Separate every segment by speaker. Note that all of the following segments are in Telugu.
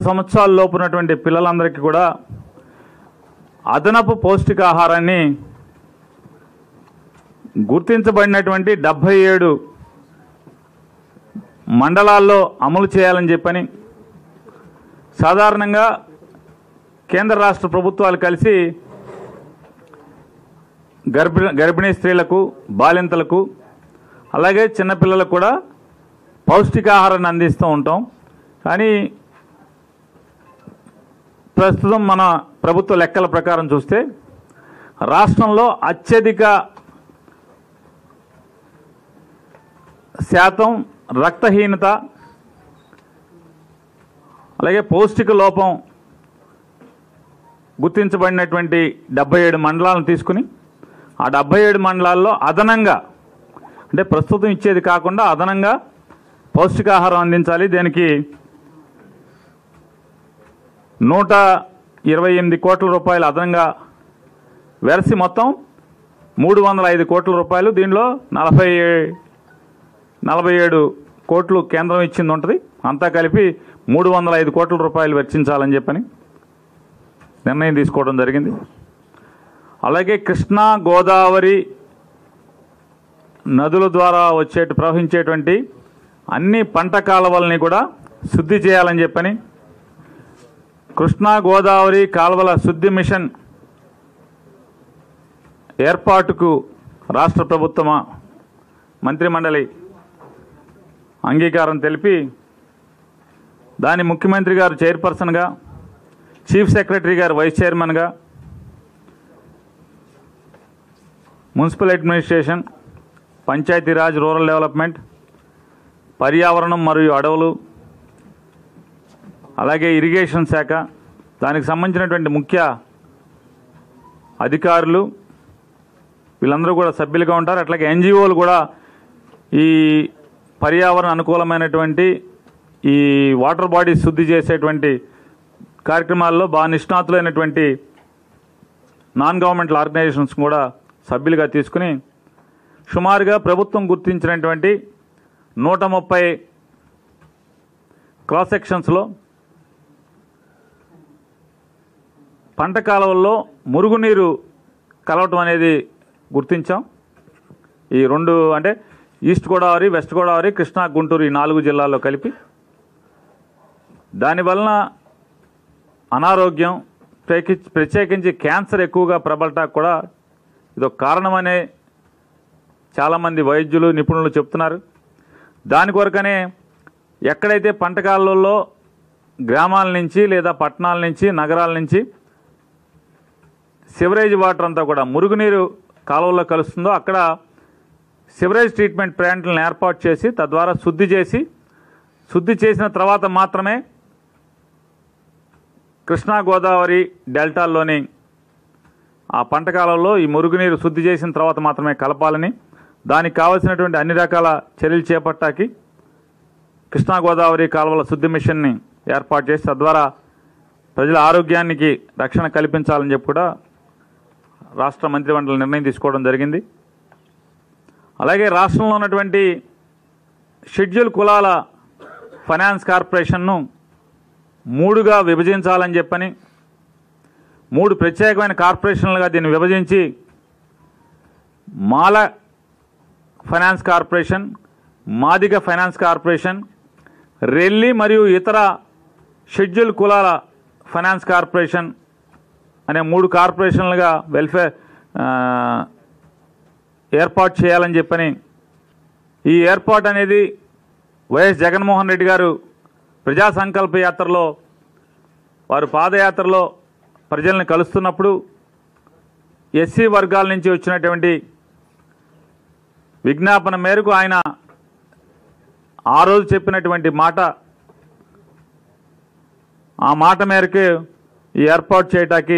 Speaker 1: సంవత్సరాల లోపు ఉన్నటువంటి పిల్లలందరికీ కూడా అదనపు పౌష్టికాహారాన్ని గుర్తించబడినటువంటి డెబ్భై ఏడు మండలాల్లో అమలు చేయాలని చెప్పని సాధారణంగా కేంద్ర రాష్ట్ర ప్రభుత్వాలు కలిసి గర్భిణీ గర్భిణీ స్త్రీలకు బాలింతలకు అలాగే చిన్నపిల్లలకు కూడా పౌష్టికాహారాన్ని అందిస్తూ ఉంటాం కానీ ప్రస్తుతం మన ప్రభుత్వ లెక్కల ప్రకారం చూస్తే రాష్ట్రంలో అత్యధిక శాతం రక్తహీనత అలాగే పౌష్టిక లోపం గుర్తించబడినటువంటి డెబ్బై ఏడు మండలాలను తీసుకుని ఆ డెబ్బై ఏడు మండలాల్లో అదనంగా అంటే ప్రస్తుతం ఇచ్చేది కాకుండా అదనంగా పౌష్టికాహారం అందించాలి దీనికి నూట ఇరవై ఎనిమిది కోట్ల రూపాయలు అదనంగా వెరసి మొత్తం మూడు వందల ఐదు కోట్ల రూపాయలు దీనిలో నలభై నలభై ఏడు కోట్లు కేంద్రం ఇచ్చింది ఉంటుంది అంతా కలిపి మూడు వందల ఐదు కోట్ల రూపాయలు వెచ్చించాలని చెప్పని నిర్ణయం తీసుకోవడం జరిగింది అలాగే కృష్ణా గోదావరి నదుల ద్వారా వచ్చే ప్రవహించేటువంటి అన్ని పంట కాలువల్ని కూడా శుద్ధి చేయాలని చెప్పని కృష్ణా గోదావరి కాలువల శుద్ధి మిషన్ ఏర్పాటుకు రాష్ట్ర ప్రభుత్వ మంత్రిమండలి అంగీకారం తెలిపి దాని ముఖ్యమంత్రి గారు చైర్పర్సన్గా చీఫ్ సెక్రటరీ గారు వైస్ చైర్మన్గా municipal administration Panchayati Raj rural development పర్యావరణం మరియు అడవులు అలాగే ఇరిగేషన్ శాఖ దానికి సంబంధించినటువంటి ముఖ్య అధికారులు వీళ్ళందరూ కూడా సభ్యులుగా ఉంటారు అట్లాగే ఎన్జిఓలు కూడా ఈ పర్యావరణ అనుకూలమైనటువంటి ఈ వాటర్ బాడీస్ శుద్ధి చేసేటువంటి కార్యక్రమాల్లో బాగా నిష్ణాతులైనటువంటి నాన్ గవర్నమెంటల్ ఆర్గనైజేషన్స్ కూడా సభ్యులుగా తీసుకుని సుమారుగా ప్రభుత్వం గుర్తించినటువంటి నూట ముప్పై క్రాస్ సెక్షన్స్లో పంట కాలువల్లో మురుగునీరు కలవటం అనేది గుర్తించాం ఈ రెండు అంటే ఈస్ట్ గోదావరి వెస్ట్ గోదావరి కృష్ణా గుంటూరు ఈ నాలుగు జిల్లాల్లో కలిపి దానివలన అనారోగ్యం ప్రత్యేకి- ప్రత్యేకించి క్యాన్సర్ ఎక్కువగా ప్రబలటానికి కూడా ఇదొక కారణమనే చాలామంది వైద్యులు నిపుణులు చెప్తున్నారు దాని కొరకనే ఎక్కడైతే పంట కాలువల్లో గ్రామాల నుంచి లేదా పట్టణాల నుంచి నగరాల నుంచి సివరేజ్ వాటర్ అంతా కూడా మురుగునీరు కాలువల్లో కలుస్తుందో అక్కడ సివరేజ్ ట్రీట్మెంట్ ప్లాంట్లను ఏర్పాటు చేసి తద్వారా శుద్ధి చేసి శుద్ధి చేసిన తర్వాత మాత్రమే కృష్ణా గోదావరి డెల్టాల్లోని ఆ పంట కాలంలో ఈ మురుగునీరు శుద్ధి చేసిన తర్వాత మాత్రమే కలపాలని దానికి కావలసినటువంటి అన్ని రకాల చర్యలు చేపట్టాకి కృష్ణా గోదావరి కాలువల శుద్ధి మిషన్ని ఏర్పాటు చేసి తద్వారా ప్రజల ఆరోగ్యానికి రక్షణ కల్పించాలని చెప్పి కూడా రాష్ట్ర మంత్రిమండలి నిర్ణయం తీసుకోవడం జరిగింది అలాగే రాష్ట్రంలో ఉన్నటువంటి షెడ్యూల్ కులాల ఫైనాన్స్ కార్పొరేషన్ను మూడుగా విభజించాలని చెప్పని మూడు ప్రత్యేకమైన కార్పొరేషన్లుగా దీన్ని విభజించి Mala finance corporation Madiga finance corporation Relli మరియు ఇతర షెడ్యూల్ కులాల ఫైనాన్స్ కార్పొరేషన్ అనే మూడు కార్పొరేషన్లుగా వెల్ఫేర్ ఆ, ఏర్పాటు చేయాలని చెప్పని ఈ ఏర్పాటు అనేది వైఎస్ జగన్మోహన్ రెడ్డి గారు ప్రజా సంకల్ప యాత్రలో వారు పాదయాత్రలో ప్రజల్ని కలుస్తున్నప్పుడు ఎస్సీ వర్గాల నుంచి వచ్చినటువంటి విజ్ఞాపన మేరకు ఆయన ఆ రోజు చెప్పినటువంటి మాట ఆ మాట మేరకు ఈ ఏర్పాటు చేయటానికి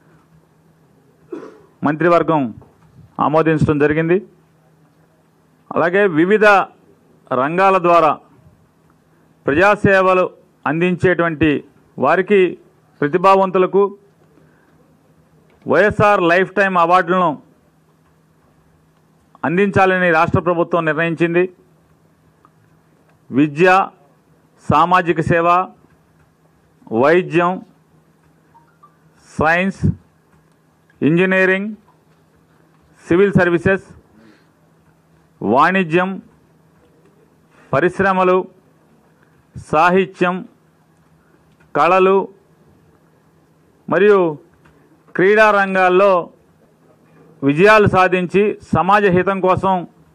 Speaker 1: మంత్రివర్గం ఆమోదించడం జరిగింది అలాగే వివిధ రంగాల ద్వారా ప్రజాసేవలు అందించేటువంటి వారికి ప్రతిభావంతులకు వైఎస్ఆర్ లైఫ్ టైం అవార్డులను అందించాలని రాష్ట్ర ప్రభుత్వం నిర్ణయించింది విద్య సామాజిక సేవ వైద్యం సైన్స్ ఇంజనీరింగ్ సివిల్ సర్వీసెస్ వాణిజ్యం పరిశ్రమలు సాహిత్యం కళలు మరియు క్రీడా రంగాల్లో విజయాలు సాధించి సమాజ హితం కోసం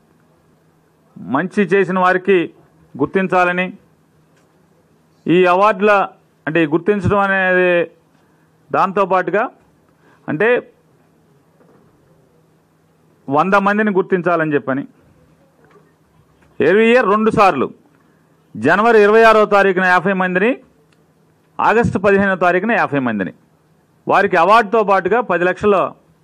Speaker 1: మంచి చేసిన వారికి గుర్తించాలని ఈ అవార్డుల అంటే ఈ గుర్తించడం అనేది దాంతోపాటుగా అంటే వంద మందిని గుర్తించాలని చెప్పని ఎవ్రీ ఇయర్ రెండు సార్లు జనవరి ఇరవై ఆరో తారీఖున యాభై మందిని ఆగస్టు పదిహేనో తారీఖున యాభై మందిని వారికి అవార్డుతో పాటుగా పది లక్షల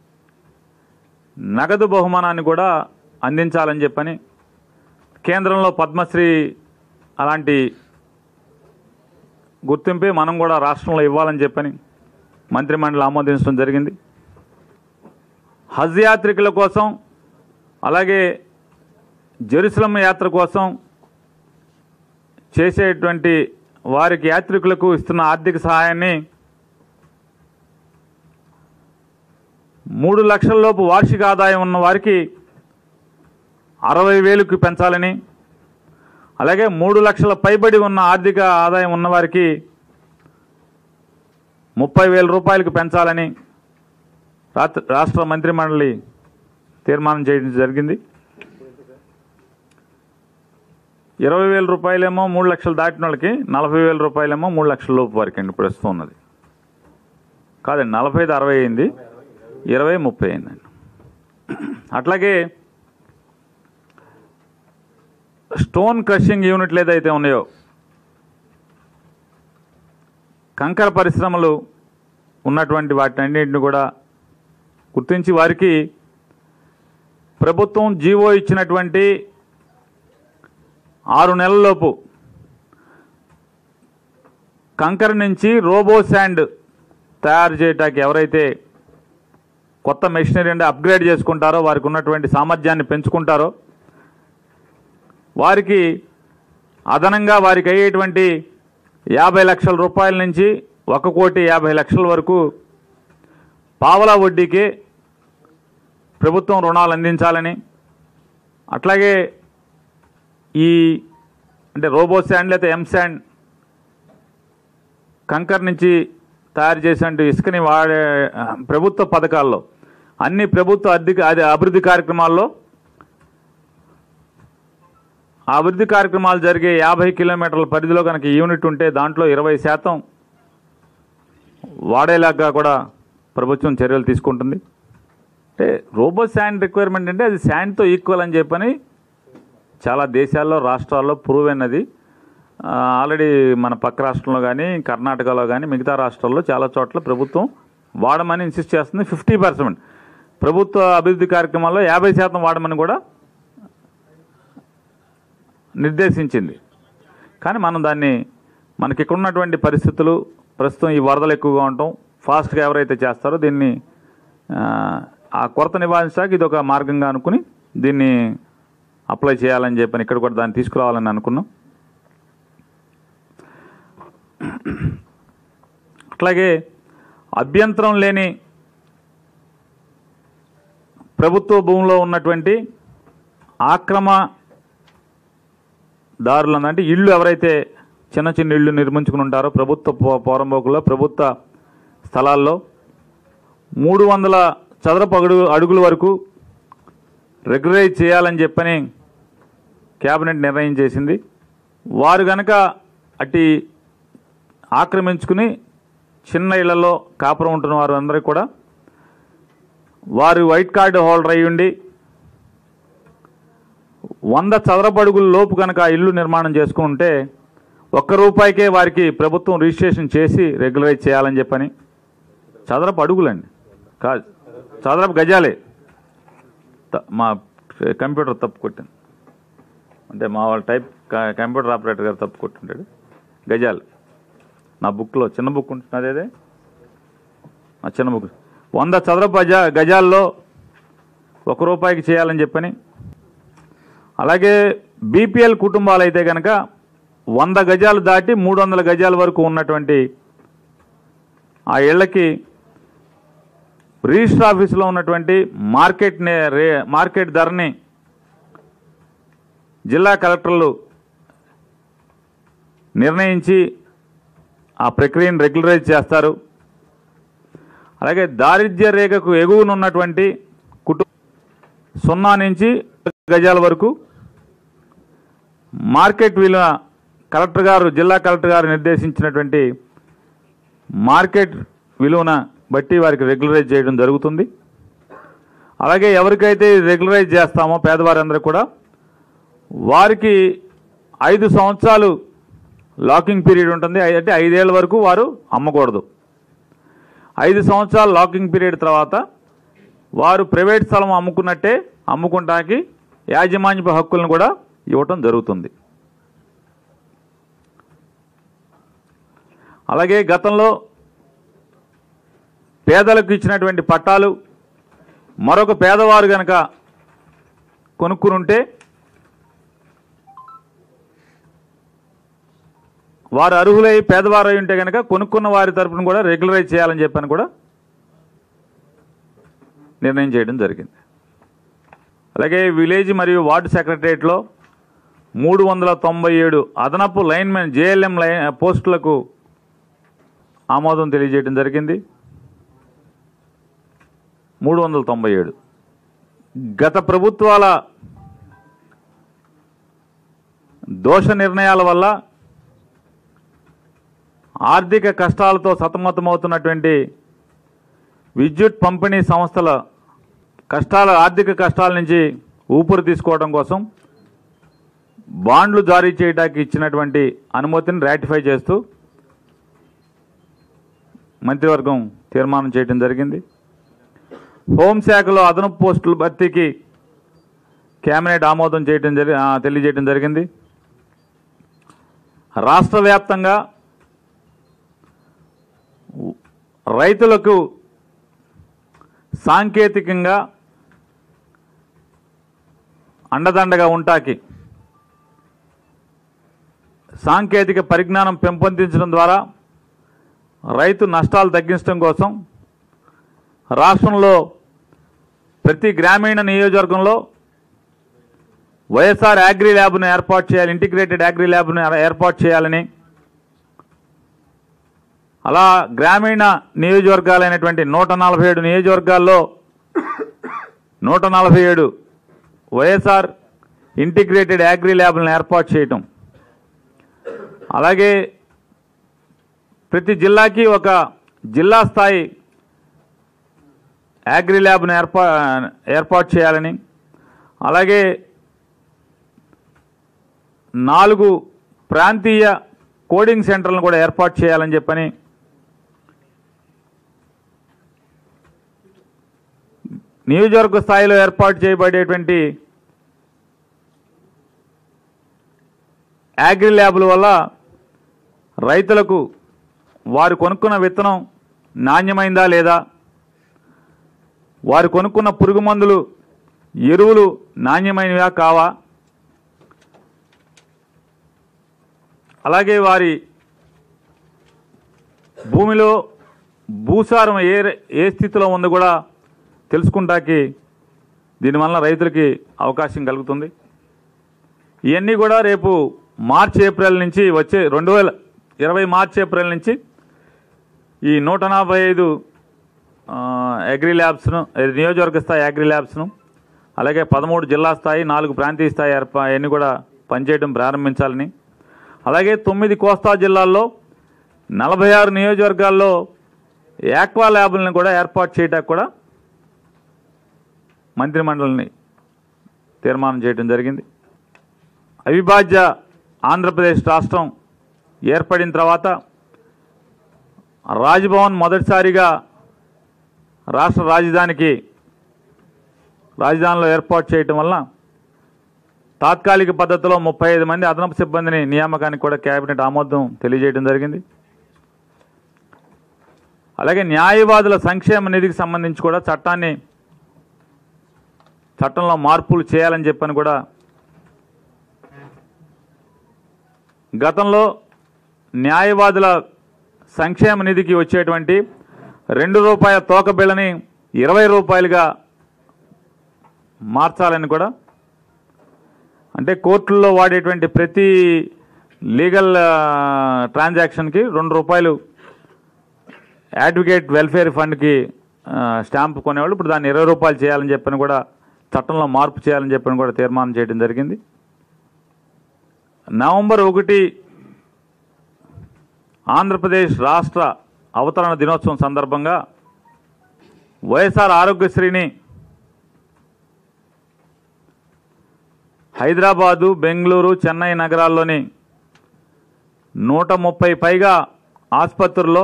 Speaker 1: నగదు బహుమానాన్ని కూడా అందించాలని చెప్పని కేంద్రంలో పద్మశ్రీ అలాంటి గుర్తింపే మనం కూడా రాష్ట్రంలో ఇవ్వాలని చెప్పని మంత్రిమండలి ఆమోదించడం జరిగింది హజ్ యాత్రికుల కోసం అలాగే జెరూసలం యాత్ర కోసం చేసేటువంటి వారికి యాత్రికులకు ఇస్తున్న ఆర్థిక సహాయాన్ని మూడు లక్షల లోపు వార్షిక ఆదాయం ఉన్న వారికి అరవై వేలకు పెంచాలని అలాగే మూడు లక్షల పైబడి ఉన్న ఆర్థిక ఆదాయం ఉన్నవారికి ముప్పై వేల రూపాయలకు పెంచాలని రాత్ర రాష్ట్ర మంత్రిమండలి తీర్మానం చేయడం జరిగింది ఇరవై వేల రూపాయలేమో మూడు లక్షలు దాటిన వాళ్ళకి నలభై వేల రూపాయలేమో మూడు లక్షల లోపు వరకు అండి ప్రస్తుతం ఉన్నది కాదండి నలభై ఐదు అరవై అయింది ఇరవై ముప్పై అయిందండి అట్లాగే స్టోన్ క్రషింగ్ యూనిట్లు ఏదైతే ఉన్నాయో కంకర పరిశ్రమలు ఉన్నటువంటి వాటినన్నింటిని కూడా గుర్తించి వారికి ప్రభుత్వం జీవో ఇచ్చినటువంటి ఆరు నెలలలోపు కంకర నుంచి రోబో శాండ్ తయారు చేయటానికి ఎవరైతే కొత్త మెషినరీ అంటే అప్గ్రేడ్ చేసుకుంటారో వారికి ఉన్నటువంటి సామర్థ్యాన్ని పెంచుకుంటారో వారికి అదనంగా వారికి అయ్యేటువంటి యాభై లక్షల రూపాయల నుంచి ఒక కోటి యాభై లక్షల వరకు పావలా వడ్డీకి ప్రభుత్వం రుణాలు అందించాలని అట్లాగే ఈ అంటే రోబో శాండ్ లేదా ఎం శాండ్ కంకర్ నుంచి తయారు చేసినట్టు ఇసుకని వాడే ఆ, ప్రభుత్వ పథకాల్లో అన్ని ప్రభుత్వ అధిక అది అభివృద్ధి కార్యక్రమాల్లో ఆ అభివృద్ధి కార్యక్రమాలు జరిగే యాభై కిలోమీటర్ల పరిధిలో కనుక ఈ యూనిట్ ఉంటే దాంట్లో ఇరవై శాతం వాడేలాగా కూడా ప్రభుత్వం చర్యలు తీసుకుంటుంది అంటే రోబో శాండ్ రిక్వైర్మెంట్ అంటే అది శాండ్తో ఈక్వల్ అని చెప్పని చాలా దేశాల్లో రాష్ట్రాల్లో ప్రూవ్ అయినది ఆ, ఆల్రెడీ మన పక్క రాష్ట్రంలో కానీ కర్ణాటకలో కానీ మిగతా రాష్ట్రాల్లో చాలా చోట్ల ప్రభుత్వం వాడమని ఇన్సిస్ట్ చేస్తుంది ఫిఫ్టీ పర్సెంట్ ప్రభుత్వ అభివృద్ధి కార్యక్రమాల్లో యాభై శాతం వాడమని కూడా నిర్దేశించింది కానీ మనం దాన్ని మనకి ఇక్కడ ఉన్నటువంటి పరిస్థితులు ప్రస్తుతం ఈ వరదలు ఎక్కువగా ఉండటం ఫాస్ట్గా ఎవరైతే చేస్తారో దీన్ని ఆ, ఆ కొరత నివారించడానికి ఇది ఒక మార్గంగా అనుకుని దీన్ని అప్లై చేయాలని చెప్పని ఇక్కడ కూడా దాన్ని తీసుకురావాలని అనుకున్నాం అట్లాగే అభ్యంతరం లేని ప్రభుత్వ భూమిలో ఉన్నటువంటి ఆక్రమ దారులు అంటే ఇళ్ళు ఎవరైతే చిన్న చిన్న ఇళ్ళు నిర్మించుకుని ఉంటారో ప్రభుత్వ పో- పోరంబోకుల్లో ప్రభుత్వ స్థలాల్లో మూడు వందల చదరపు అడుగు అడుగుల వరకు రెగ్యులైజ్ చేయాలని చెప్పని కేబినెట్ నిర్ణయం చేసింది వారు గనక అట్టి ఆక్రమించుకుని చిన్న ఇళ్లలో కాపురం ఉంటున్న వారు అందరికీ కూడా వారు వైట్ కార్డు హోల్డర్ అయ్యి ఉండి వంద చదరపు అడుగుల లోపు కనుక ఆ ఇల్లు నిర్మాణం చేసుకుంటే ఒక్క రూపాయికే వారికి ప్రభుత్వం రిజిస్ట్రేషన్ చేసి రెగ్యులరైజ్ చేయాలని చెప్పని చదరపు అడుగులండి కాదు చదరపు గజాలే త- మా కంప్యూటర్ తప్పు కొట్టింది అంటే మా వాళ్ళ టైప్ క- కంప్యూటర్ ఆపరేటర్ గారు తప్పు కొట్టుంటాడు గజాలు నా బుక్లో చిన్న బుక్ ఉంటున్నది అదే ఆ చిన్న బుక్ వంద చదరపు గజ గజాల్లో ఒక రూపాయికి చేయాలని చెప్పని అలాగే బీపీఎల్ కుటుంబాలు అయితే కనుక వంద గజాలు దాటి మూడు వందల గజాల వరకు ఉన్నటువంటి ఆ ఇళ్లకి రిజిస్టర్ ఆఫీసులో ఉన్నటువంటి మార్కెట్ నే రే మార్కెట్ ధరని జిల్లా కలెక్టర్లు నిర్ణయించి ఆ ప్రక్రియను రెగ్యులరైజ్ చేస్తారు అలాగే దారిద్ర్య రేఖకు ఎగువన ఉన్నటువంటి కుటుంబ సున్నా నుంచి గజాల వరకు మార్కెట్ విలువ కలెక్టర్ గారు జిల్లా కలెక్టర్ గారు నిర్దేశించినటువంటి మార్కెట్ విలువన బట్టి వారికి రెగ్యులరైజ్ చేయడం జరుగుతుంది అలాగే ఎవరికైతే రెగ్యులరైజ్ చేస్తామో పేదవారందరూ కూడా వారికి ఐదు సంవత్సరాలు లాకింగ్ పీరియడ్ ఉంటుంది ఐ- అంటే ఐదేళ్ల వరకు వారు అమ్మకూడదు ఐదు సంవత్సరాల లాకింగ్ పీరియడ్ తర్వాత వారు ప్రైవేట్ స్థలం అమ్ముకున్నట్టే అమ్ముకుంటానికి యాజమాన్యపు హక్కులను కూడా ఇవ్వటం జరుగుతుంది అలాగే గతంలో పేదలకు ఇచ్చినటువంటి పట్టాలు మరొక పేదవారు గనక కొనుక్కుని ఉంటే వారు అర్హులై పేదవారు అయి ఉంటే కనుక కొనుక్కున్న వారి తరపున కూడా రెగ్యులరైజ్ చేయాలని చెప్పని కూడా నిర్ణయం చేయడం జరిగింది అలాగే విలేజ్ మరియు వార్డు సెక్రటరియట్లో మూడు వందల తొంభై ఏడు అదనపు లైన్మెన్ జేఎల్ఎం లైన్ పోస్టులకు ఆమోదం తెలియజేయడం జరిగింది మూడు వందల తొంభై ఏడు గత ప్రభుత్వాల దోష నిర్ణయాల వల్ల ఆర్థిక కష్టాలతో సతమతమవుతున్నటువంటి విద్యుత్ పంపిణీ సంస్థల కష్టాల ఆర్థిక కష్టాల నుంచి ఊపిరి తీసుకోవడం కోసం బాండ్లు జారీ చేయడానికి ఇచ్చినటువంటి అనుమతిని రాటిఫై చేస్తూ మంత్రివర్గం తీర్మానం చేయడం జరిగింది హోంశాఖలో అదనపు పోస్టుల భర్తీకి కేబినెట్ ఆమోదం చేయడం జరి ఆ, తెలియజేయడం జరిగింది రాష్ట్ర వ్యాప్తంగా రైతులకు సాంకేతికంగా అండదండగా ఉంటాకి సాంకేతిక పరిజ్ఞానం పెంపొందించడం ద్వారా రైతు నష్టాలు తగ్గించడం కోసం రాష్ట్రంలో ప్రతి గ్రామీణ నియోజకవర్గంలో వైఎస్ఆర్ అగ్రి ల్యాబ్ను ఏర్పాటు చేయాలి ఇంటిగ్రేటెడ్ అగ్రి ల్యాబ్ను ఏర్పాటు చేయాలని అలా గ్రామీణ నియోజకవర్గాలైనటువంటి నూట నలభై ఏడు నియోజకవర్గాల్లో నూట నలభై ఏడు వైఎస్ఆర్ ఇంటిగ్రేటెడ్ అగ్రి ల్యాబ్లను ఏర్పాటు చేయటం అలాగే ప్రతి జిల్లాకి ఒక జిల్లా స్థాయి అగ్రి ల్యాబ్ను ఏర్పా ఏర్పాటు చేయాలని అలాగే నాలుగు ప్రాంతీయ కోడింగ్ సెంటర్లను కూడా ఏర్పాటు చేయాలని చెప్పని నియోజకవర్గ స్థాయిలో ఏర్పాటు చేయబడేటువంటి అగ్రి ల్యాబ్ల వల్ల రైతులకు వారు కొనుక్కున్న విత్తనం నాణ్యమైందా లేదా వారు కొనుక్కున్న పురుగు మందులు ఎరువులు నాణ్యమైనవా కావా అలాగే వారి భూమిలో భూసారం ఏ ఏ స్థితిలో ఉందో కూడా తెలుసుకుంటాకి దీనివల్ల రైతులకి అవకాశం కలుగుతుంది ఇవన్నీ కూడా రేపు మార్చి ఏప్రిల్ నుంచి వచ్చే రెండు వేల ఇరవై మార్చి ఏప్రిల్ నుంచి ఈ నూట నలభై ఐదు అగ్రి ల్యాబ్స్ను ఇది నియోజకవర్గ స్థాయి అగ్రి ల్యాబ్స్ను అలాగే పదమూడు జిల్లా స్థాయి నాలుగు ప్రాంతీయ స్థాయి ఏర్పా అవన్నీ కూడా పనిచేయడం ప్రారంభించాలని అలాగే తొమ్మిది కోస్తా జిల్లాల్లో నలభై ఆరు నియోజకవర్గాల్లో యాక్వా ల్యాబులను కూడా ఏర్పాటు చేయడానికి కూడా మంత్రిమండలిని తీర్మానం చేయడం జరిగింది అవిభాజ్య ఆంధ్రప్రదేశ్ రాష్ట్రం ఏర్పడిన తర్వాత రాజ్భవన్ మొదటిసారిగా రాష్ట్ర రాజధానికి రాజధానిలో ఏర్పాటు చేయటం వల్ల తాత్కాలిక పద్ధతిలో ముప్పై ఐదు మంది అదనపు సిబ్బందిని నియామకానికి కూడా కేబినెట్ ఆమోదం తెలియజేయడం జరిగింది అలాగే న్యాయవాదుల సంక్షేమ నిధికి సంబంధించి కూడా చట్టాన్ని చట్టంలో మార్పులు చేయాలని చెప్పని కూడా గతంలో న్యాయవాదుల సంక్షేమ నిధికి వచ్చేటువంటి రెండు రూపాయల తోక బిళ్ళని ఇరవై రూపాయలుగా మార్చాలని కూడా అంటే కోర్టుల్లో వాడేటువంటి ప్రతి లీగల్ ట్రాన్సాక్షన్కి రెండు రూపాయలు అడ్వకేట్ వెల్ఫేర్ ఫండ్కి ఆ, స్టాంప్ కొనేవాళ్ళు ఇప్పుడు దాన్ని ఇరవై రూపాయలు చేయాలని చెప్పని కూడా చట్టంలో మార్పు చేయాలని చెప్పని కూడా తీర్మానం చేయడం జరిగింది నవంబర్ ఒకటి ఆంధ్రప్రదేశ్ రాష్ట్ర అవతరణ దినోత్సవం సందర్భంగా వైఎస్ఆర్ ఆరోగ్యశ్రీని హైదరాబాదు బెంగళూరు చెన్నై నగరాల్లోని నూట ముప్పై పైగా ఆసుపత్రుల్లో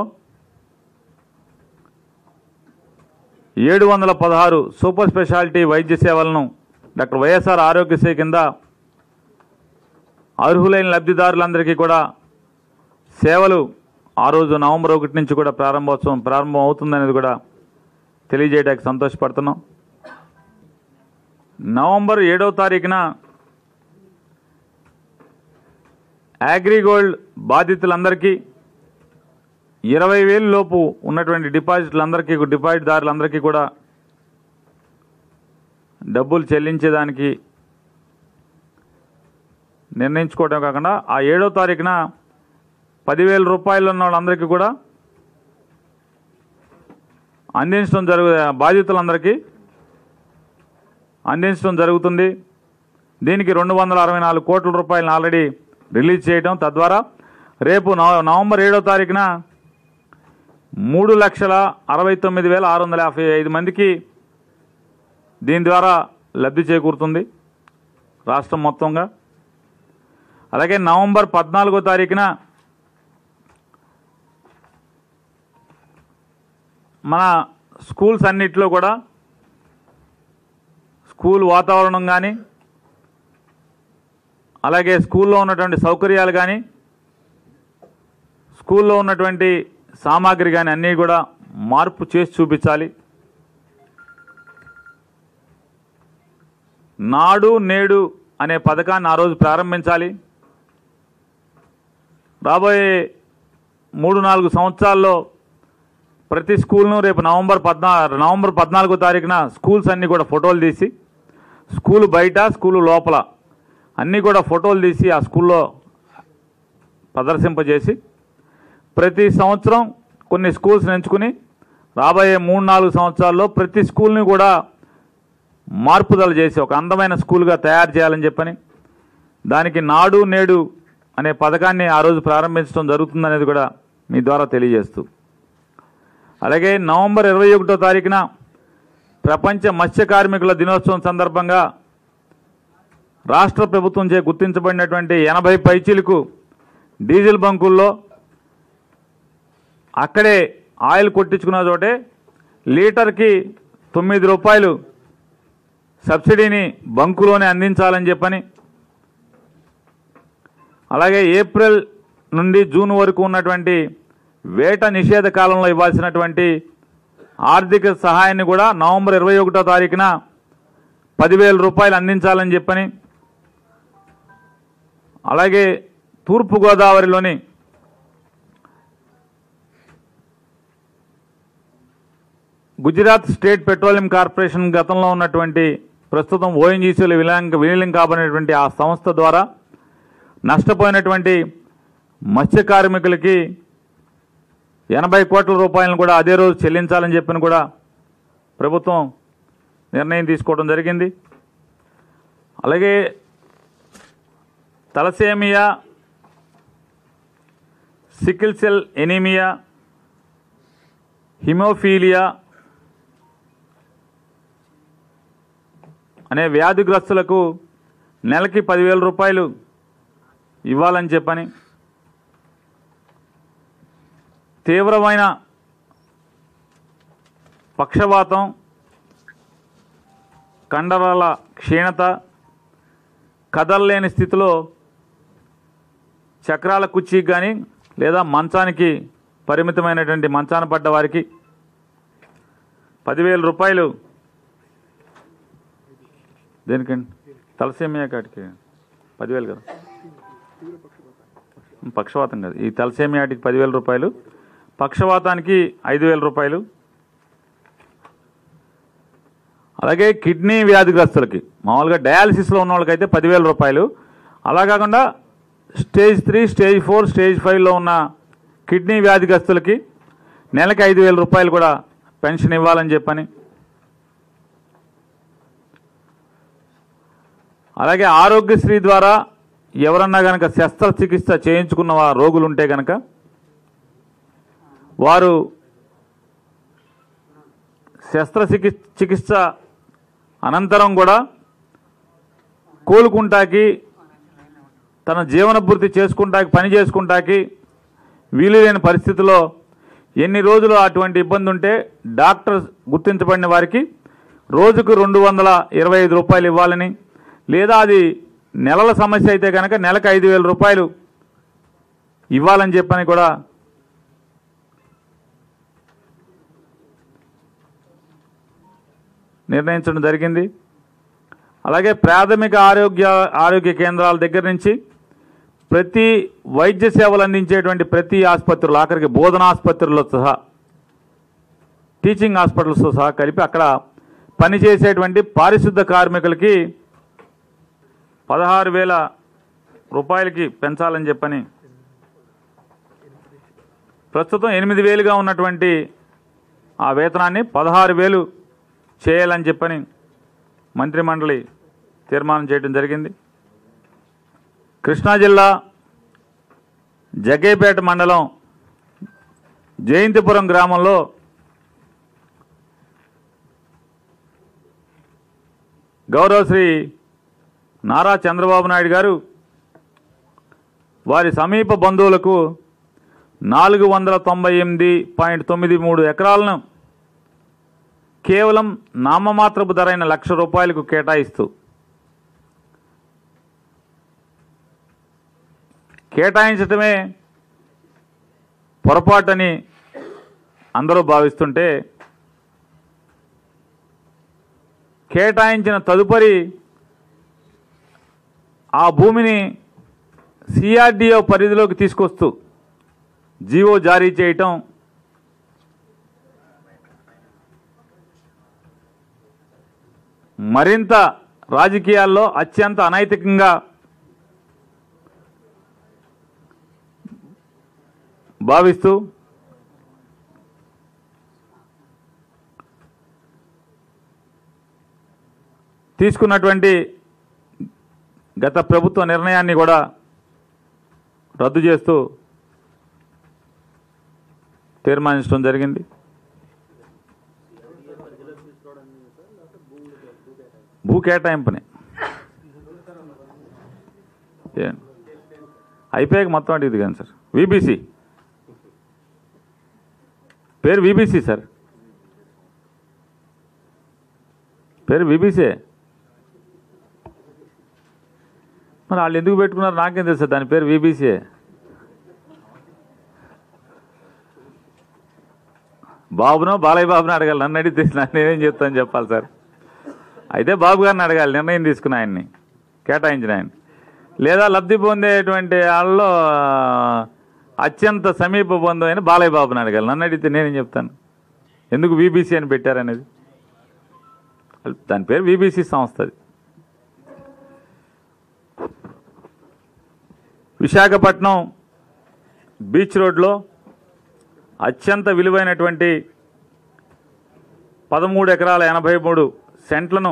Speaker 1: ఏడు వందల పదహారు సూపర్ స్పెషాలిటీ వైద్య సేవలను డాక్టర్ వైఎస్ఆర్ ఆరోగ్యశ్రీ కింద అర్హులైన లబ్ధిదారులందరికీ కూడా సేవలు ఆ రోజు నవంబర్ ఒకటి నుంచి కూడా ప్రారంభోత్సవం ప్రారంభం అవుతుందనేది కూడా తెలియజేయడానికి సంతోషపడుతున్నాం నవంబర్ ఏడవ తారీఖున అగ్రిగోల్డ్ బాధితులందరికీ ఇరవై వేలు లోపు ఉన్నటువంటి డిపాజిట్లందరికీ డిపాజిట్దారులందరికీ కూడా డబ్బులు చెల్లించేదానికి నిర్ణయించుకోవడం కాకుండా ఆ ఏడో తారీఖున పదివేల రూపాయలు ఉన్న వాళ్ళందరికీ కూడా అందించడం జరుగు బాధితులందరికీ అందించడం జరుగుతుంది దీనికి రెండు వందల అరవై నాలుగు కోట్ల రూపాయలను ఆల్రెడీ రిలీజ్ చేయడం తద్వారా రేపు నవ- నవంబర్ ఏడో తారీఖున మూడు లక్షల అరవై తొమ్మిది వేల ఆరు వందల యాభై ఐదు మందికి దీని ద్వారా లబ్ధి చేకూరుతుంది రాష్ట్రం మొత్తంగా అలాగే నవంబర్ పద్నాలుగో తారీఖున మన స్కూల్స్ అన్నిట్లో కూడా స్కూల్ వాతావరణం కానీ అలాగే స్కూల్లో ఉన్నటువంటి సౌకర్యాలు కానీ స్కూల్లో ఉన్నటువంటి సామాగ్రి కానీ అన్నీ కూడా మార్పు చేసి చూపించాలి నాడు నేడు అనే పథకాన్ని ఆ రోజు ప్రారంభించాలి రాబోయే మూడు నాలుగు సంవత్సరాల్లో ప్రతి స్కూల్ను రేపు నవంబర్ పద్నా నవంబర్ పద్నాలుగో తారీఖున స్కూల్స్ అన్నీ కూడా ఫోటోలు తీసి స్కూల్ బయట స్కూల్ లోపల అన్నీ కూడా ఫోటోలు తీసి ఆ స్కూల్లో ప్రదర్శింపజేసి ప్రతి సంవత్సరం కొన్ని స్కూల్స్ ఎంచుకుని రాబోయే మూడు నాలుగు సంవత్సరాల్లో ప్రతి స్కూల్ని కూడా మార్పుదల చేసి ఒక అందమైన స్కూల్గా తయారు చేయాలని చెప్పని దానికి నాడు నేడు అనే పథకాన్ని ఆ రోజు ప్రారంభించడం జరుగుతుందనేది కూడా మీ ద్వారా తెలియజేస్తూ అలాగే నవంబర్ ఇరవై ఒకటో తారీఖున ప్రపంచ మత్స్య కార్మికుల దినోత్సవం సందర్భంగా రాష్ట్ర ప్రభుత్వం చే గుర్తించబడినటువంటి ఎనభై పైచీలకు డీజిల్ బంకుల్లో అక్కడే ఆయిల్ కొట్టించుకున్న చోటే లీటర్కి తొమ్మిది రూపాయలు సబ్సిడీని బంకులోనే అందించాలని చెప్పని అలాగే ఏప్రిల్ నుండి జూన్ వరకు ఉన్నటువంటి వేట నిషేధ కాలంలో ఇవ్వాల్సినటువంటి ఆర్థిక సహాయాన్ని కూడా నవంబర్ ఇరవై ఒకటో తారీఖున పదివేల రూపాయలు అందించాలని చెప్పని అలాగే తూర్పుగోదావరిలోని గుజరాత్ స్టేట్ పెట్రోలియం కార్పొరేషన్ గతంలో ఉన్నటువంటి ప్రస్తుతం ఓఎన్జీసీలో విలీనం విలీనం కాబడినటువంటి ఆ సంస్థ ద్వారా నష్టపోయినటువంటి మత్స్య కార్మికులకి ఎనభై కోట్ల రూపాయలను కూడా అదే రోజు చెల్లించాలని చెప్పని కూడా ప్రభుత్వం నిర్ణయం తీసుకోవడం జరిగింది అలాగే thalassaemia sickle cell anaemia haemophilia అనే వ్యాధిగ్రస్తులకు నెలకి పదివేల రూపాయలు ఇవ్వాలని చెప్పని తీవ్రమైన పక్షవాతం కండరాల క్షీణత కదలలేని స్థితిలో చక్రాల కుర్చీకి కానీ లేదా మంచానికి పరిమితమైనటువంటి మంచాన పడ్డ వారికి పదివేల రూపాయలు దేనికండి తలసేమియా కాటికి పదివేలు కదా పక్షవాతం కాదు ఈ తలసేమియాటికి పదివేల రూపాయలు పక్షవాతానికి ఐదు వేల రూపాయలు అలాగే కిడ్నీ వ్యాధిగ్రస్తులకి మామూలుగా డయాలసిస్లో ఉన్న వాళ్ళకైతే పదివేల రూపాయలు అలా కాకుండా stage three stage four stage ఫైవ్లో ఉన్న కిడ్నీ వ్యాధిగ్రస్తులకి నెలకి ఐదు వేల రూపాయలు కూడా పెన్షన్ ఇవ్వాలని చెప్పని అలాగే ఆరోగ్యశ్రీ ద్వారా ఎవరన్నా కనుక శస్త్రచికిత్స చేయించుకున్న వా- రోగులు ఉంటే కనుక వారు శస్త్రచికి చికిత్స అనంతరం కూడా కోలుకుంటాకి తన జీవనభృతి చేసుకుంటాకి పని చేసుకుంటాకి వీలు లేని పరిస్థితిలో ఎన్ని రోజులు అటువంటి ఇబ్బంది ఉంటే డాక్టర్ గుర్తించబడిన వారికి రోజుకు రెండు వందల ఇరవై ఐదు రూపాయలు ఇవ్వాలని లేదా అది నెలల సమస్య అయితే కనుక నెలకు ఐదు వేల రూపాయలు ఇవ్వాలని చెప్పని కూడా నిర్ణయించడం జరిగింది అలాగే ప్రాథమిక ఆరోగ్య ఆరోగ్య కేంద్రాల దగ్గర నుంచి ప్రతి వైద్య సేవలు అందించేటువంటి ప్రతి ఆసుపత్రులు ఆఖరికి బోధన ఆసుపత్రులతో సహా టీచింగ్ హాస్పిటల్స్తో సహా కలిపి అక్కడ పనిచేసేటువంటి పారిశుద్ధ కార్మికులకి పదహారు వేల రూపాయలకి పెంచాలని చెప్పని ప్రస్తుతం ఎనిమిది వేలుగా ఉన్నటువంటి ఆ వేతనాన్ని పదహారు వేలు చేయాలని చెప్పని మంత్రిమండలి తీర్మానం చేయడం జరిగింది కృష్ణా జిల్లా జగ్గైపేట మండలం జయంతిపురం గ్రామంలో గౌరవ శ్రీ నారా చంద్రబాబు నాయుడు గారు వారి సమీప బంధువులకు నాలుగు వందల తొంభై ఎనిమిది పాయింట్ తొమ్మిది మూడు ఎకరాలను కేవలం నామమాత్రపు ధరైన లక్ష రూపాయలకు కేటాయిస్తూ కేటాయించటమే పొరపాటని అందరూ భావిస్తుంటే కేటాయించిన తదుపరి ఆ భూమిని సిఆర్డిఓ పరిధిలోకి తీసుకొస్తూ జీవో జారీ చేయటం మరింత రాజకీయాల్లో అత్యంత అనైతికంగా భావిస్తూ తీసుకున్నటువంటి గత ప్రభుత్వ నిర్ణయాన్ని కూడా రద్దు చేస్తూ తీర్మానించడం జరిగింది భూ కేటాయింపుని ఏ. అయిపోయాక మొత్తం అడిగింది కానీ సార్ విబిసి పేరు విబిసి సార్ పేరు విబిసే మరి వాళ్ళు ఎందుకు పెట్టుకున్నారు నాకేం తెలుసు దాని పేరు విబిసిఏ బాబునో బాలయ్య బాబుని అడగాలి నన్ను అడిగితే నేనేం చెప్తాను చెప్పాలి సార్ అయితే బాబు గారిని అడగాలి నిర్ణయం తీసుకున్న ఆయన్ని కేటాయించిన ఆయన లేదా లబ్ధి పొందేటువంటి వాళ్ళలో అత్యంత సమీప బంధువు అయిన బాలయ్య బాబుని అడగాలి నన్ను అడిగితే నేనేం చెప్తాను ఎందుకు వీబీసీ అని పెట్టారనేది దాని పేరు వీబీసీ సంస్థ అది విశాఖపట్నం బీచ్ రోడ్లో అత్యంత విలువైనటువంటి పదమూడు ఎకరాల ఎనభై మూడు సెంట్లను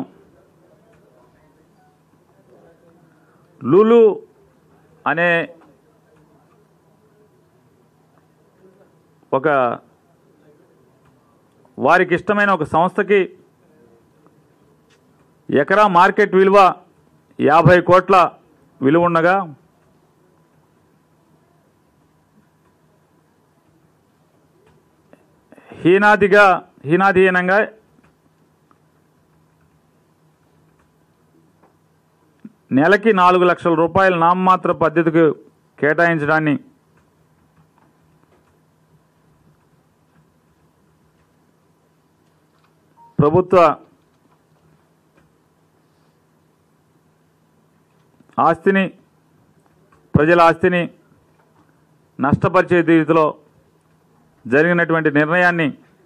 Speaker 1: లులు అనే ఒక వారికి ఇష్టమైన ఒక సంస్థకి ఎకరా మార్కెట్ విలువ యాభై కోట్ల విలువ ఉండగా హీనాదిగా హీనాధీనంగా నెలకి నాలుగు లక్షల రూపాయల నామమాత్ర పద్ధతికి కేటాయించడాన్ని ప్రభుత్వ ఆస్తిని ప్రజల ఆస్తిని నష్టపరిచే రీతిలో జరిగినటువంటి నిర్ణయాన్ని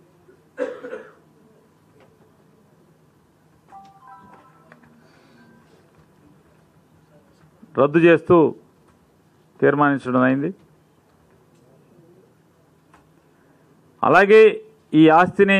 Speaker 1: రద్దు చేస్తూ తీర్మానించడం అయింది అలాగే ఈ ఆస్తిని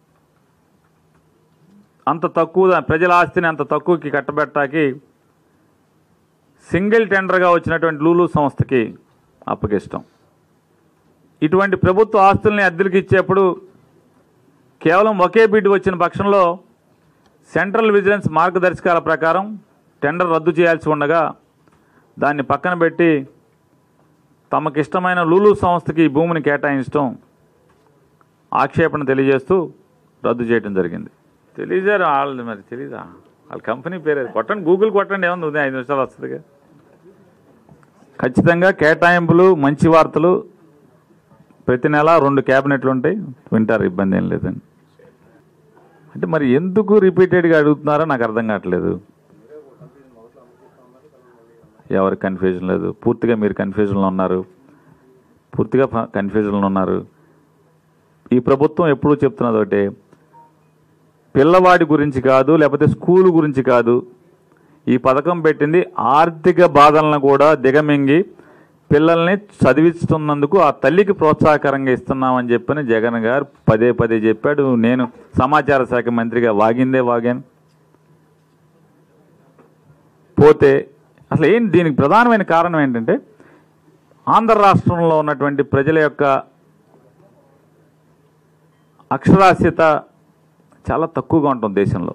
Speaker 1: అంత తక్కువ ప్రజల ఆస్తిని అంత తక్కువకి కట్టబెట్టాకి సింగిల్ టెండర్గా వచ్చినటువంటి లూలు సంస్థకి అప్పగిస్తాం ఇటువంటి ప్రభుత్వ ఆస్తుల్ని అద్దెలకు ఇచ్చేప్పుడు కేవలం ఒకే బిడ్ వచ్చిన పక్షంలో సెంట్రల్ విజిలెన్స్ మార్గదర్శకాల ప్రకారం టెండర్ రద్దు చేయాల్సి ఉండగా దాన్ని పక్కన పెట్టి తమకిష్టమైన లూలు సంస్థకి ఈ భూమిని కేటాయించడం ఆక్షేపణ తెలియజేస్తూ రద్దు చేయడం జరిగింది తెలియజారు వాళ్ళది మరి తెలీదా వాళ్ళ కంపెనీ పేరు కొట్టండి గూగుల్ కొట్టండి ఏముంది ఉంది ఐదు నిమిషాలు వస్తుందిగా ఖచ్చితంగా కేటాయింపులు మంచి వార్తలు ప్రతి నెల రెండు క్యాబినెట్లు ఉంటాయి వింటారు ఇబ్బంది ఏం లేదని అంటే మరి ఎందుకు రిపీటెడ్గా అడుగుతున్నారో నాకు అర్థం కావట్లేదు ఎవరు కన్ఫ్యూజన్ లేదు పూర్తిగా మీరు కన్ఫ్యూజన్లో ఉన్నారు పూర్తిగా కన్ఫ్యూజన్లో ఉన్నారు ఈ ప్రభుత్వం ఎప్పుడూ చెప్తున్నది ఒకటే పిల్లవాడి గురించి కాదు లేకపోతే స్కూల్ గురించి కాదు ఈ పథకం పెట్టింది ఆర్థిక బాధలను కూడా దిగమింగి పిల్లల్ని చదివిస్తున్నందుకు ఆ తల్లికి ప్రోత్సాహకరంగా ఇస్తున్నామని చెప్పని జగన్ గారు పదే పదే చెప్పాడు నేను సమాచార శాఖ మంత్రిగా వాగిందే వాగాను పోతే అసలు ఏం దీనికి ప్రధానమైన కారణం ఏంటంటే ఆంధ్ర రాష్ట్రంలో ఉన్నటువంటి ప్రజల యొక్క అక్షరాస్యత చాలా తక్కువగా ఉంటుంది దేశంలో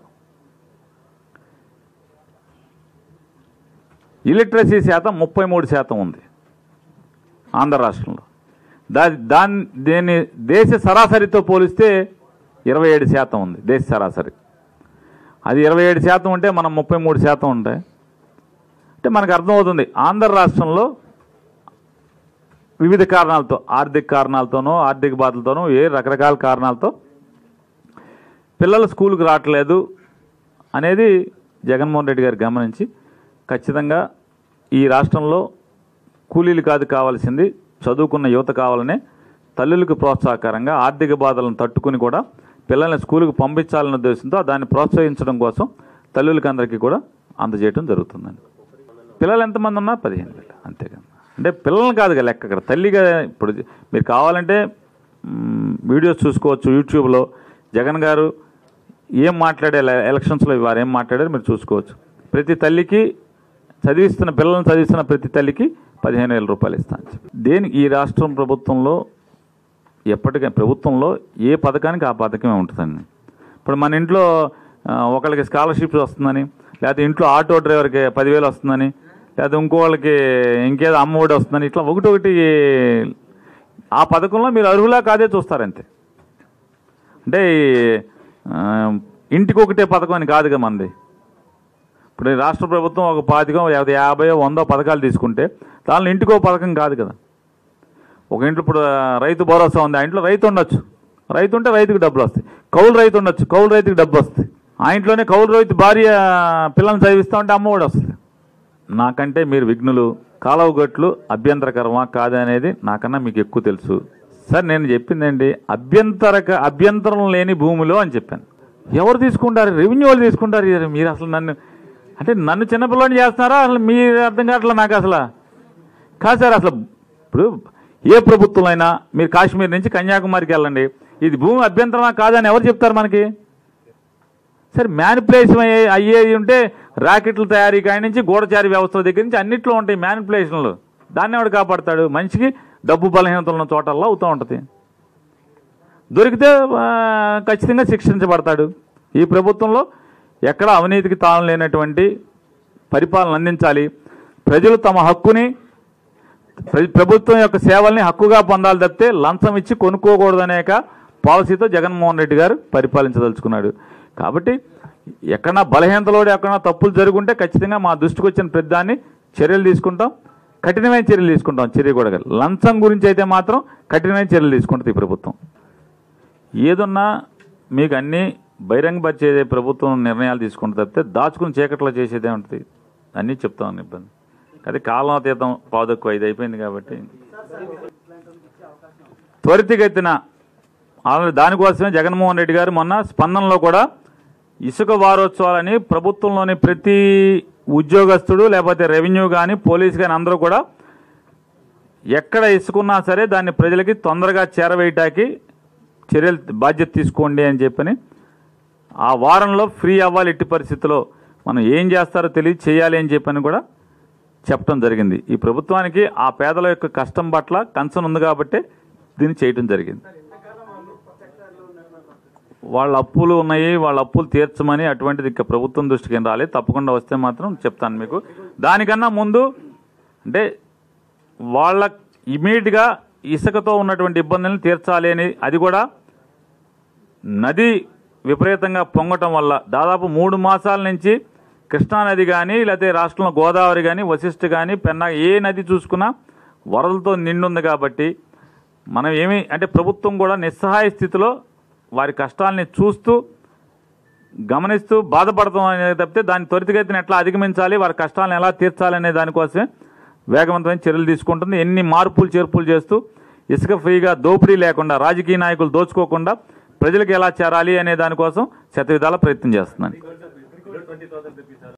Speaker 1: ఇలిటరసీ శాతం ముప్పై మూడు శాతం ఉంది ఆంధ్ర రాష్ట్రంలో దా దాన్ని దీన్ని దేశ సరాసరితో పోలిస్తే ఇరవై ఏడు శాతం ఉంది దేశ సరాసరి అది ఇరవై ఏడు శాతం ఉంటే మనం ముప్పై మూడు శాతం ఉంటాయి అంటే మనకు అర్థమవుతుంది ఆంధ్ర రాష్ట్రంలో వివిధ కారణాలతో ఆర్థిక కారణాలతోనో ఆర్థిక బాధలతోనో ఏ రకరకాల కారణాలతో పిల్లలు స్కూల్కి రావట్లేదు అనేది జగన్మోహన్ రెడ్డి గారు గమనించి ఖచ్చితంగా ఈ రాష్ట్రంలో కూలీలు కాదు కావాల్సింది చదువుకున్న యువత కావాలనే తల్లులకు ప్రోత్సాహకరంగా ఆర్థిక బాధలను తట్టుకుని కూడా పిల్లల్ని స్కూల్కి పంపించాలనే ఉద్దేశంతో దాన్ని ప్రోత్సహించడం కోసం తల్లులకి అందరికీ కూడా అందజేయడం జరుగుతుందండి పిల్లలు ఎంతమంది ఉన్నా పదిహేను వేలు అంతేగా అంటే పిల్లల్ని కాదు కదా లెక్క ఇక్కడ తల్లిగా ఇప్పుడు మీరు కావాలంటే మ్, వీడియోస్ చూసుకోవచ్చు యూట్యూబ్లో జగన్ గారు ఏం మాట్లాడే ఎల- ఎలక్షన్స్లో వారు ఏం మాట్లాడారో మీరు చూసుకోవచ్చు ప్రతి తల్లికి చదివిస్తున్న పిల్లల్ని చదివిస్తున్న ప్రతి తల్లికి పదిహేను వేల రూపాయలు ఇస్తాను చెప్పి దేని ఈ రాష్ట్రం ప్రభుత్వంలో ఎప్పటికైనా ప్రభుత్వంలో ఏ పథకానికి ఆ పథకమే ఉంటుందండి ఇప్పుడు మన ఇంట్లో ఆ, ఒకళ్ళకి స్కాలర్షిప్ వస్తుందని లేకపోతే ఇంట్లో ఆటో డ్రైవర్కి పదివేలు వస్తుందని లేకపోతే ఇంకోళ్ళకి ఇంకేదో అమ్మఒడి వస్తుందని ఇట్లా ఒకటి ఒకటి ఆ పథకంలో మీరు అర్హులా కాదే చూస్తారంతే అంటే ఆ, ఇంటికి ఒకటే పథకం అని కాదుగా మనది ఇప్పుడు ఈ రాష్ట్ర ప్రభుత్వం ఒక పాతికం లేకపోతే యాభై వందో పథకాలు తీసుకుంటే దానిలో ఇంటికో పథకం కాదు కదా ఒక ఇంట్లో ఇప్పుడు ఆ, రైతు భరోసా ఉంది ఆ ఇంట్లో రైతు ఉండొచ్చు రైతు ఉంటే రైతుకి డబ్బులు వస్తాయి కౌలు రైతు ఉండొచ్చు కౌలు రైతుకి డబ్బు వస్తాయి ఆ ఇంట్లోనే కౌలు రైతు భార్య పిల్లల్ని చదివిస్తూ ఉంటే అమ్మ కూడా వస్తుంది నాకంటే మీరు విఘ్నులు కాలువగట్లు అభ్యంతరకరమా కాదా అనేది నాకన్నా మీకు ఎక్కువ తెలుసు సార్ నేను చెప్పిందండి అభ్యంతరక అభ్యంతరం లేని భూమిలో అని చెప్పాను ఎవరు తీసుకుంటారు రెవెన్యూ వాళ్ళు తీసుకుంటారు ఇది మీరు అసలు నన్ను అంటే నన్ను చిన్నపిల్లని చేస్తున్నారా అసలు మీరు అర్థం కావట్లే నాకు అసలు కాదు సార్ అసలు ఇప్పుడు ఏ ప్రభుత్వం అయినా మీరు కాశ్మీర్ నుంచి కన్యాకుమారికి వెళ్ళండి ఇది భూమి అభ్యంతరమా కాదని ఎవరు చెప్తారు మనకి సరే మ్యానిపులేషన్ అయ్యే అయ్యేది ఉంటే రాకెట్ల తయారీ కాడి నుంచి గూఢచారి వ్యవస్థల దగ్గర నుంచి అన్నిట్లో ఉంటాయి మ్యానిపులేషన్లు దాన్ని ఎవడు కాపాడతాడు మనిషికి డబ్బు బలహీనతలు ఉన్న చోటల్లో అవుతూ ఉంటుంది దొరికితే ఆ, ఖచ్చితంగా శిక్షించబడతాడు ఈ ప్రభుత్వంలో ఎక్కడ అవినీతికి తాను లేనటువంటి పరిపాలన అందించాలి ప్రజలు తమ హక్కుని ప్ర- ప్రభుత్వం యొక్క సేవల్ని హక్కుగా పొందాలి తప్పితే లంచం ఇచ్చి కొనుక్కోకూడదనేక పాలసీతో జగన్మోహన్ రెడ్డి గారు పరిపాలించదలుచుకున్నాడు కాబట్టి ఎక్కడన్నా బలహీనతలోడు ఎక్కడన్నా తప్పులు జరుగుంటే ఖచ్చితంగా మా దృష్టికి వచ్చిన ప్రతిదాన్ని చర్యలు తీసుకుంటాం కఠినమైన చర్యలు తీసుకుంటాం చర్య కూడా కాదు. లంచం గురించి అయితే మాత్రం కఠినమైన చర్యలు తీసుకుంటుంది ఈ ప్రభుత్వం ఏదున్నా మీకు అన్నీ బహిరంగపరిచేదే ప్రభుత్వం నిర్ణయాలు తీసుకుంటుంది తప్పితే దాచుకుని చీకట్లో చేసేదే ఉంటుంది అన్నీ చెప్తామని ఇబ్బంది అది కాలం అతీతం పాదొక్కు ఐదు అయిపోయింది కాబట్టి త్వరితగతిన ఆల్రెడీ దానికోసమే జగన్మోహన్ రెడ్డి గారు మొన్న స్పందనలో కూడా ఇసుక వారోత్సవాలని ప్రభుత్వంలోని ప్రతి ఉద్యోగస్తుడు లేకపోతే రెవెన్యూ కానీ పోలీస్ కానీ అందరూ కూడా ఎక్కడ ఇసుకున్నా సరే దాన్ని ప్రజలకి తొందరగా చేరవేయటానికి చర్యలు బాధ్యత తీసుకోండి అని చెప్పని ఆ వారంలో ఫ్రీ అవ్వాలి ఎట్టి పరిస్థితిలో మనం ఏం చేస్తారో తెలియదు చేయాలి అని చెప్పని కూడా చెప్పడం జరిగింది ఈ ప్రభుత్వానికి ఆ పేదల యొక్క కష్టం పట్ల కన్సర్న్ ఉంది కాబట్టి దీన్ని చేయటం జరిగింది వాళ్ళ అప్పులు ఉన్నాయి వాళ్ళ అప్పులు తీర్చమని అటువంటిది ఇక ప్రభుత్వం దృష్టికి ఏం రాలేదు తప్పకుండా వస్తే మాత్రం చెప్తాను మీకు దానికన్నా ముందు అంటే వాళ్ళ ఇమీడియట్గా ఇసుకతో ఉన్నటువంటి ఇబ్బందులను తీర్చాలి అని అది కూడా నది విపరీతంగా పొంగటం వల్ల దాదాపు మూడు మాసాల నుంచి కృష్ణానది కానీ లేకపోతే రాష్ట్రంలో గోదావరి కానీ వశిష్ఠ కానీ పెన్నా ఏ నది చూసుకున్నా వరదలతో నిండుంది కాబట్టి మనం ఏమి అంటే ప్రభుత్వం కూడా నిస్సహాయ స్థితిలో వారి కష్టాలని చూస్తూ గమనిస్తూ బాధపడతాం అనేది తప్పితే దాని త్వరితగతిని ఎట్లా అధిగమించాలి వారి కష్టాలను ఎలా తీర్చాలి అనే దానికోసమే వేగవంతమైన చర్యలు తీసుకుంటుంది ఎన్ని మార్పులు చేర్పులు చేస్తూ ఇసుక ఫ్రీగా దోపిడీ లేకుండా రాజకీయ నాయకులు దోచుకోకుండా ప్రజలకు ఎలా చేరాలి అనే దానికోసం శతవిధాల ప్రయత్నం చేస్తున్నాను